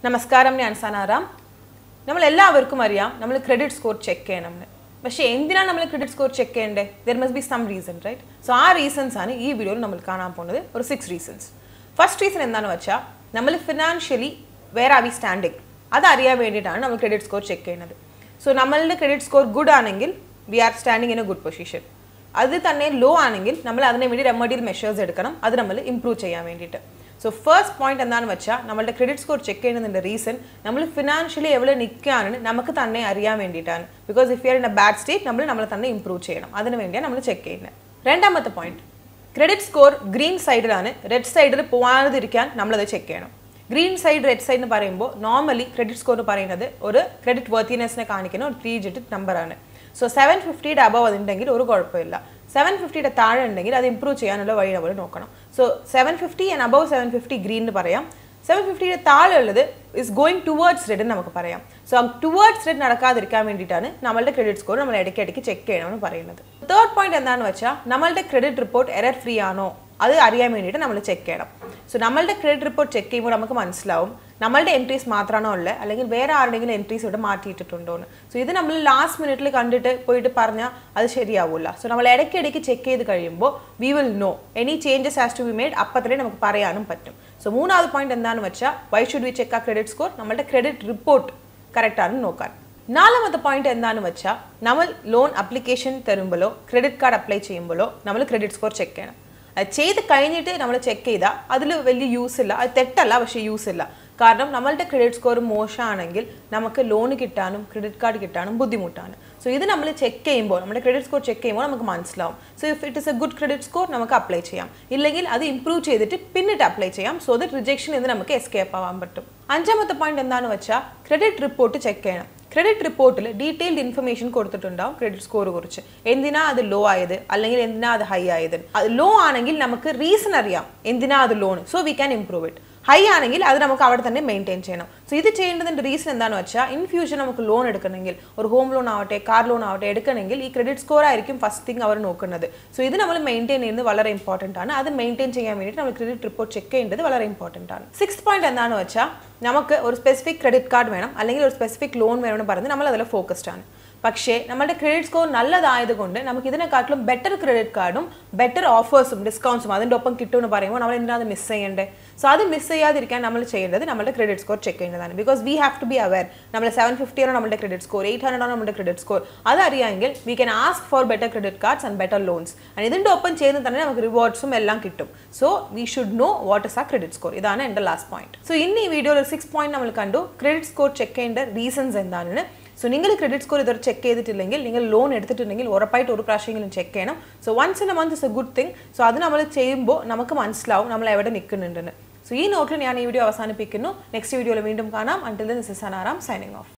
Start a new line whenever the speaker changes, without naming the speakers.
നമസ്കാരം ഞാൻ സനാറാം നമ്മൾ എല്ലാവർക്കും അറിയാം നമ്മൾ ക്രെഡിറ്റ് സ്കോർ ചെക്ക് ചെയ്യണം എന്ന്. പക്ഷേ എന്തിനാണ് നമ്മൾ ക്രെഡിറ്റ് സ്കോർ ചെക്ക് ചെയ്യേണ്ടത് there must be some reason right so ആ റീസൺസ് ആണ് ഈ വീഡിയോയിൽ നമ്മൾ കാണാൻ പോകുന്നത് ഒരു സിക്സ് റീസൺസ് ഫസ്റ്റ് റീസൺ എന്താണെന്ന് വെച്ചാൽ നമ്മൾ financially where are we standing അത് അറിയാൻ വേണ്ടിയിട്ടാണ് നമ്മൾ ക്രെഡിറ്റ് സ്കോർ ചെക്ക് ചെയ്യുന്നത് സോ നമ്മളുടെ ക്രെഡിറ്റ് സ്കോർ ഗുഡ് ആണെങ്കിൽ we are standing in a good position അത് തന്നെ ലോ ആണെങ്കിൽ നമ്മൾ അതിന് വേണ്ടി റെമഡിയൽ മെഷേഴ്സ് എടുക്കണം അത് നമ്മൾ ഇംപ്രൂവ് ചെയ്യാൻ വേണ്ടിയിട്ട് സോ ഫസ്റ്റ് പോയിന്റ് എന്താണെന്ന് വെച്ചാൽ നമ്മളുടെ ക്രെഡിറ്റ് സ്കോർ ചെക്ക് ചെയ്യുന്നതിൻ്റെ റീസൺ നമ്മൾ ഫിനാൻഷ്യലി എവിടെ നിൽക്കുകയാണെന്ന് നമുക്ക് തന്നെ അറിയാൻ വേണ്ടിയിട്ടാണ് because if you are in a bad state നമ്മൾ നമ്മൾ തന്നെ ഇംപ്രൂവ് ചെയ്യണം അതിന് വേണ്ടിയാണ് നമ്മൾ ചെക്ക് ചെയ്യുന്നത് രണ്ടാമത്തെ പോയിന്റ് ക്രെഡിറ്റ് സ്കോർ ഗ്രീൻ സൈഡിലാണ് റെഡ് സൈഡിൽ പോകാതിരിക്കാൻ നമ്മളത് ചെക്ക് ചെയ്യണം ഗ്രീൻ സൈഡ് റെഡ് സൈഡ് എന്ന് പറയുമ്പോൾ നോർമലി ക്രെഡിറ്റ് സ്കോർ എന്ന് പറയുന്നത് ഒരു ക്രെഡിറ്റ് വർത്തിനെസ്സിനെ കാണിക്കുന്ന ഒരു ത്രീ ഡിജിറ്റ് നമ്പറാണ് സോ സെവൻ ഫിഫ്റ്റിയുടെ അബവ് അതുണ്ടെങ്കിൽ ഒരു കുഴപ്പമില്ല സെവൻ ഫിഫ്റ്റിയുടെ താഴെ ഉണ്ടെങ്കിൽ അത് ഇമ്പ്രൂവ് ചെയ്യാനുള്ള വഴി നമ്മൾ നോക്കണം so seven fifty and above seven fifty green എന്ന് പറയാം സെവൻ ഫിഫ്റ്റിയുടെ താഴെ ഉള്ളത് ഇസ് ഗോയിങ് ടുവേർഡ്സ് റെഡ് നമുക്ക് പറയാം സോ ടുവേർഡ്സ് റെഡ് നടക്കാതിരിക്കാൻ വേണ്ടിയിട്ടാണ് നമ്മളുടെ ക്രെഡിറ്റ് സ്കോർ നമ്മൾ ഇടയ്ക്കിടയ്ക്ക് ചെക്ക് ചെയ്യണമെന്ന് പറയുന്നത് തേർഡ് പോയിന്റ് എന്താണെന്ന് വെച്ചാൽ നമ്മളുടെ ക്രെഡിറ്റ് റിപ്പോർട്ട് എറർ ഫ്രീ ആണോ അത് അറിയാൻ വേണ്ടിയിട്ട് നമ്മൾ ചെക്ക് ചെയ്യണം സോ നമ്മളുടെ ക്രെഡിറ്റ് റിപ്പോർട്ട് ചെക്ക് ചെയ്യുമ്പോൾ നമുക്ക് മനസ്സിലാവും നമ്മളുടെ എൻട്രീസ് മാത്രമാണോ ഉള്ളത് അല്ലെങ്കിൽ വേറെ ആരുടെങ്കിലും എൻട്രീസ് ഇവിടെ മാറ്റിയിട്ടിട്ടുണ്ടോ എന്ന് സോ ഇത് നമ്മൾ ലാസ്റ്റ് മിനിറ്റിൽ കണ്ടിട്ട് പോയിട്ട് പറഞ്ഞാൽ അത് ശരിയാവില്ല സോ നമ്മൾ ഇടയ്ക്കിടയ്ക്ക് ചെക്ക് ചെയ്ത് കഴിയുമ്പോൾ we will know any changes has to be made അപ്പത്തന്നെ നമുക്ക് പറയാനും പറ്റും സോ മൂന്നാമത് പോയിന്റ് എന്താണെന്ന് വെച്ചാൽ വൈ ഷുഡ് വി ചെക്ക് ആ ക്രെഡിറ്റ് സ്കോർ നമ്മളുടെ ക്രെഡിറ്റ് റിപ്പോർട്ട് കറക്റ്റ് ആണെന്ന് നോക്കാൻ നാലാമത്തെ പോയിന്റ് എന്താണെന്ന് വെച്ചാൽ നമ്മൾ ലോൺ അപ്ലിക്കേഷൻ തരുമ്പോഴോ ക്രെഡിറ്റ് കാർഡ് അപ്ലൈ ചെയ്യുമ്പോഴോ നമ്മൾ ക്രെഡിറ്റ് സ്കോർ ചെക്ക് ചെയ്യണം അത് ചെയ്ത് കഴിഞ്ഞിട്ട് നമ്മൾ ചെക്ക് ചെയ്താൽ അതിൽ വലിയ യൂസ് ഇല്ല അത് തെറ്റല്ല പക്ഷേ യൂസ് ഇല്ല കാരണം നമ്മളുടെ ക്രെഡിറ്റ് സ്കോർ മോശമാണെങ്കിൽ നമുക്ക് ലോൺ കിട്ടാനും ക്രെഡിറ്റ് കാർഡ് കിട്ടാനും ബുദ്ധിമുട്ടാണ് സോ ഇത് നമ്മൾ ചെക്ക് ചെയ്യുമ്പോൾ നമ്മുടെ ക്രെഡിറ്റ് സ്കോർ ചെക്ക് ചെയ്യുമ്പോൾ നമുക്ക് മനസ്സിലാവും so if it is a good credit score നമുക്ക് അപ്ലൈ ചെയ്യാം ഇല്ലെങ്കിൽ അത് ഇംപ്രൂവ് ചെയ്തിട്ട് പിന്നിട്ട് അപ്ലൈ ചെയ്യാം സോ ദറ്റ് റിജക്ഷൻ എന്ന് നമുക്ക് എസ്കേപ്പ് ആവാൻ പറ്റും അഞ്ചാമത്തെ പോയിന്റ് എന്താണെന്ന് വെച്ചാൽ ക്രെഡിറ്റ് റിപ്പോർട്ട് ചെക്ക് ചെയ്യണം ക്രെഡിറ്റ് റിപ്പോർട്ടിൽ ഡീറ്റെയിൽഡ് ഇൻഫർമേഷൻ കൊടുത്തിട്ടുണ്ടാവും ക്രെഡിറ്റ് സ്കോർ കുറിച്ച് എന്തിനാ അത് ലോ ആയത് അല്ലെങ്കിൽ എന്തിനാ അത് ഹൈ ആയത് അത് ലോ ആണെങ്കിൽ നമുക്ക് റീസൺ അറിയാം എന്തിനാ അത് loan so we can improve it high ആണെങ്കിൽ അത് നമുക്ക് അവിടെ തന്നെ മെയിൻറ്റെയിൻ ചെയ്യണം സോ ഇത് ചെയ്യേണ്ടതിൻ്റെ റീസൺ എന്താണെന്ന് വെച്ചാൽ ഇൻ ഫ്യൂച്ചർ നമുക്ക് ലോൺ എടുക്കണമെങ്കിൽ ഒരു ഹോം ലോൺ ആവട്ടെ കാർ ലോൺ ആവട്ടെ എടുക്കണമെങ്കിൽ ഈ ക്രെഡിറ്റ് സ്കോർ ആയിരിക്കും ഫസ്റ്റ് തിങ് അവർ നോക്കുന്നത് സോ ഇത് നമ്മൾ മെയിൻറ്റെയിൻ ചെയ്യുന്നത് വളരെ ഇമ്പോർട്ടൻ്റ് ആണ് അത് മെയിൻറ്റെയിൻ ചെയ്യാൻ വേണ്ടിയിട്ട് നമ്മൾ ക്രെഡിറ്റ് റിപ്പോർട്ട് ചെക്ക് ചെയ്യേണ്ടത് വളരെ ഇമ്പോർട്ടൻ്റ് ആണ് സിക്സ് പോയിന്റ് എന്താണെന്ന് വെച്ചാൽ നമുക്ക് ഒരു സ്പെസിഫിക് ക്രെഡിറ്റ് കാർഡ് വേണം അല്ലെങ്കിൽ ഒരു സ്പെസിഫിക് ലോൺ വേണമെന്ന് പറഞ്ഞ് നമ്മൾ അതിൽ ഫോക്കസ്ഡ് ആണ് പക്ഷേ നമ്മുടെ ക്രെഡിറ്റ് സ്കോർ നല്ലതായതുകൊണ്ട് നമുക്ക് ഇതിനെക്കാട്ടിലും ബെറ്റർ ക്രെഡിറ്റ് കാർഡും ബെറ്റർ ഓഫേഴ്സും ഡിസ്കൗണ്ട്സും അതിൻ്റെ ഒപ്പം കിട്ടുമെന്ന് പറയുമ്പോൾ നമ്മൾ എന്തിനാ അത് മിസ് ചെയ്യേണ്ടത് സോ അത് മിസ് ചെയ്യാതിരിക്കാൻ നമ്മൾ ചെയ്യേണ്ടത് നമ്മുടെ ക്രെഡിറ്റ് സ്കോർ ചെക്ക് ചെയ്യേണ്ടതാണ് because we have to be aware നമ്മൾ സെവൻ ഫിഫ്റ്റി ആണ് നമ്മുടെ ക്രെഡിറ്റ് സ്കോർ എയ്റ്റ് ഹൺഡ്രഡ് ആണ് നമ്മുടെ ക്രെഡിറ്റ് സ്കോർ അതറിയാമെങ്കിൽ we can ask for better credit cards and better loans and ഇതിൻ്റെ ഒപ്പം ചെയ്യുന്ന തന്നെ നമുക്ക് റിവാർഡ്സും എല്ലാം കിട്ടും so we should know what is ആ ക്രെഡിറ്റ് സ്കോർ ഇതാണ് എൻ്റെ ലാസ്റ്റ് പോയിന്റ് സോ ഇന്ന് ഈ വീഡിയോയിൽ സിക്സ് പോയിന്റ് നമ്മൾ കണ്ടു ക്രെഡിറ്റ് സ്കോർ ചെക്ക് ചെയ്യേണ്ട റീസൺസ് എന്താണെന്ന് സോ നിങ്ങൾ ക്രെഡിറ്റ് സ്കോർ ഇതുവരെ ചെക്ക് ചെയ്തിട്ടില്ലെങ്കിൽ നിങ്ങൾ ലോൺ എടുത്തിട്ടുണ്ടെങ്കിൽ ഉറപ്പായിട്ട് ഒരു പ്രാവശ്യമെങ്കിലും ചെക്ക് ചെയ്യണം so once in a month is a good thing so അത് നമ്മൾ ചെയ്യുമ്പോൾ നമുക്ക് മനസ്സിലാവും നമ്മൾ എവിടെ നിൽക്കുന്നുണ്ടെന്ന് സോ ഈ നോട്ടിൽ ഞാൻ ഈ വീഡിയോ അവസാനിപ്പിക്കുന്നു നെക്സ്റ്റ് വീഡിയോയിൽ വീണ്ടും കാണാം until this is Anaram signing of